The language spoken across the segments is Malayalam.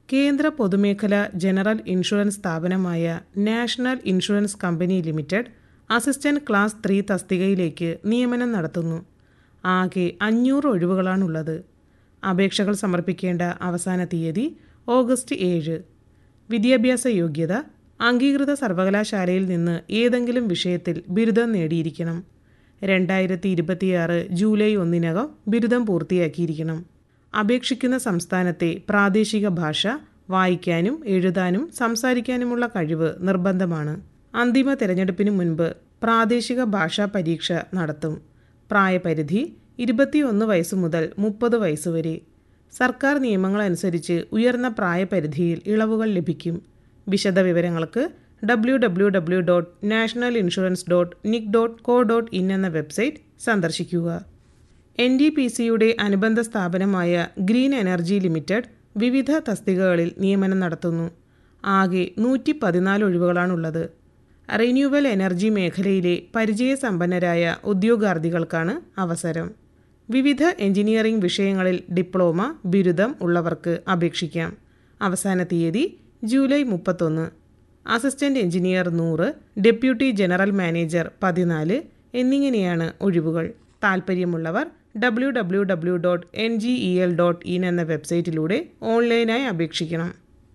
കേന്ദ്ര പൊതുമേഖല ജനറൽ ഇൻഷുറൻസ് സ്ഥാപനമായ national insurance company limited assistant class three തസ്തികയിലേക്ക് നിയമനം നടത്തുന്നു ആകെ അഞ്ഞൂറ് ഒഴിവുകളാണുള്ളത് അപേക്ഷകൾ സമർപ്പിക്കേണ്ട അവസാന തീയതി ഓഗസ്റ്റ് ഏഴ് വിദ്യാഭ്യാസ യോഗ്യത അംഗീകൃത സർവകലാശാലയിൽ നിന്ന് ഏതെങ്കിലും വിഷയത്തിൽ ബിരുദം നേടിയിരിക്കണം രണ്ടായിരത്തി ഇരുപത്തിയാറ് ജൂലൈ ഒന്നിനകം ബിരുദം പൂർത്തിയാക്കിയിരിക്കണം അപേക്ഷിക്കുന്ന സംസ്ഥാനത്തെ പ്രാദേശിക ഭാഷ വായിക്കാനും എഴുതാനും സംസാരിക്കാനുമുള്ള കഴിവ് നിർബന്ധമാണ് അന്തിമ തിരഞ്ഞെടുപ്പിന് മുൻപ് പ്രാദേശിക ഭാഷാ പരീക്ഷ നടത്തും പ്രായപരിധി ഇരുപത്തിയൊന്ന് വയസ്സ് മുതൽ മുപ്പത് വയസ്സ് വരെ സർക്കാർ നിയമങ്ങളനുസരിച്ച് ഉയർന്ന പ്രായപരിധിയിൽ ഇളവുകൾ ലഭിക്കും വിശദവിവരങ്ങൾക്ക് W W W dot national insurance dot nic dot co dot in എന്ന വെബ്സൈറ്റ് സന്ദർശിക്കുക എൻ ഡി പി സിയുടെ അനുബന്ധ സ്ഥാപനമായ ഗ്രീൻ എനർജി ലിമിറ്റഡ് വിവിധ തസ്തികകളിൽ നിയമനം നടത്തുന്നു ആകെ നൂറ്റി പതിനാല് ഒഴിവുകളാണുള്ളത് റിന്യൂവൽ എനർജി മേഖലയിലെ പരിചയസമ്പന്നരായ ഉദ്യോഗാർത്ഥികൾക്കാണ് അവസരം വിവിധ എഞ്ചിനീയറിംഗ് വിഷയങ്ങളിൽ ഡിപ്ലോമ ബിരുദം ഉള്ളവർക്ക് അപേക്ഷിക്കാം അവസാന തീയതി ജൂലൈ മുപ്പത്തൊന്ന് അസിസ്റ്റന്റ് എഞ്ചിനീയർ നൂറ് ഡെപ്യൂട്ടി ജനറൽ മാനേജർ പതിനാല് എന്നിങ്ങനെയാണ് ഒഴിവുകൾ താൽപ്പര്യമുള്ളവർ W W W dot N G E L dot in എന്ന വെബ്സൈറ്റിലൂടെ ഓൺലൈനായി അപേക്ഷിക്കണം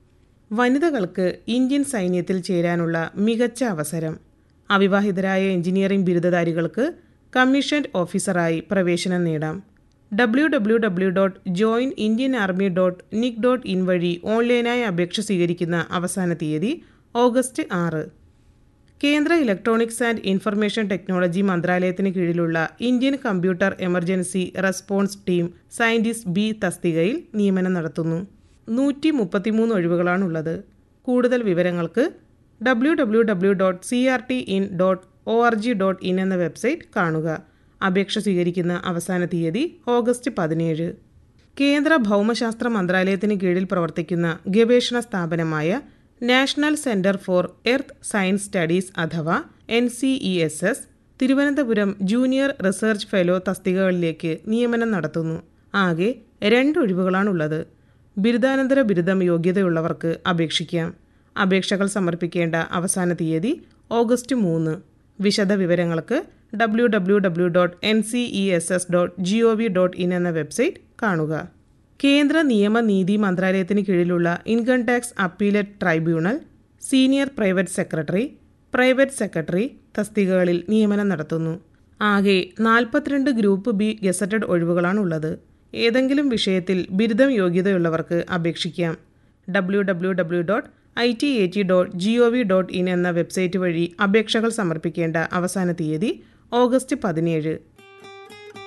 വനിതകൾക്ക് ഇന്ത്യൻ സൈന്യത്തിൽ ചേരാനുള്ള മികച്ച അവസരം അവിവാഹിതരായ എഞ്ചിനീയറിംഗ് ബിരുദധാരികൾക്ക് കമ്മീഷൻഡ് ഓഫീസറായി പ്രവേശനം നേടാം W W W dot join Indian army dot nic dot in വഴി ഓൺലൈനായി അപേക്ഷ സ്വീകരിക്കുന്ന അവസാന തീയതി ഓഗസ്റ്റ് ആറ് കേന്ദ്ര ഇലക്ട്രോണിക്സ് ആൻഡ് ഇൻഫർമേഷൻ ടെക്നോളജി മന്ത്രാലയത്തിന് കീഴിലുള്ള Indian computer emergency response team scientist B തസ്തികയിൽ നിയമനം നടത്തുന്നു നൂറ്റി മുപ്പത്തിമൂന്ന് ഒഴിവുകളാണുള്ളത് കൂടുതൽ വിവരങ്ങൾക്ക് W W W dot C R T in dot O R G dot in എന്ന വെബ്സൈറ്റ് കാണുക അപേക്ഷ സ്വീകരിക്കുന്ന അവസാന തീയതി ഓഗസ്റ്റ് പതിനേഴ് കേന്ദ്ര ഭൗമശാസ്ത്ര മന്ത്രാലയത്തിന് കീഴിൽ പ്രവർത്തിക്കുന്ന ഗവേഷണ സ്ഥാപനമായ national centre for earth science studies അഥവാ N C E S S Thiruvananthapuram junior research fellow തസ്തികകളിലേക്ക് നിയമനം നടത്തുന്നു ആകെ രണ്ട് ഒഴിവുകളാണുള്ളത് ബിരുദാനന്തര ബിരുദം യോഗ്യതയുള്ളവർക്ക് അപേക്ഷിക്കാം അപേക്ഷകൾ സമർപ്പിക്കേണ്ട അവസാന തീയതി ഓഗസ്റ്റ് മൂന്ന് വിശദ വിവരങ്ങൾക്ക് W W W dot N C E S S dot G O V dot in എന്ന വെബ്സൈറ്റ് കാണുക കേന്ദ്ര നിയമ നീതി മന്ത്രാലയത്തിന് കീഴിലുള്ള income tax appellate tribunal senior private secretary private secretary തസ്തികകളിൽ നിയമനം നടത്തുന്നു ആകെ നാൽപ്പത്തിരണ്ട് ഗ്രൂപ്പ് ബി ഗസറ്റഡ് ഒഴിവുകളാണുള്ളത് ഏതെങ്കിലും വിഷയത്തിൽ ബിരുദം യോഗ്യതയുള്ളവർക്ക് അപേക്ഷിക്കാം W W W dot I T A T dot G O V dot in എന്ന വെബ്സൈറ്റ് വഴി അപേക്ഷകൾ സമർപ്പിക്കേണ്ട അവസാന തീയതി ഓഗസ്റ്റ് പതിനേഴ്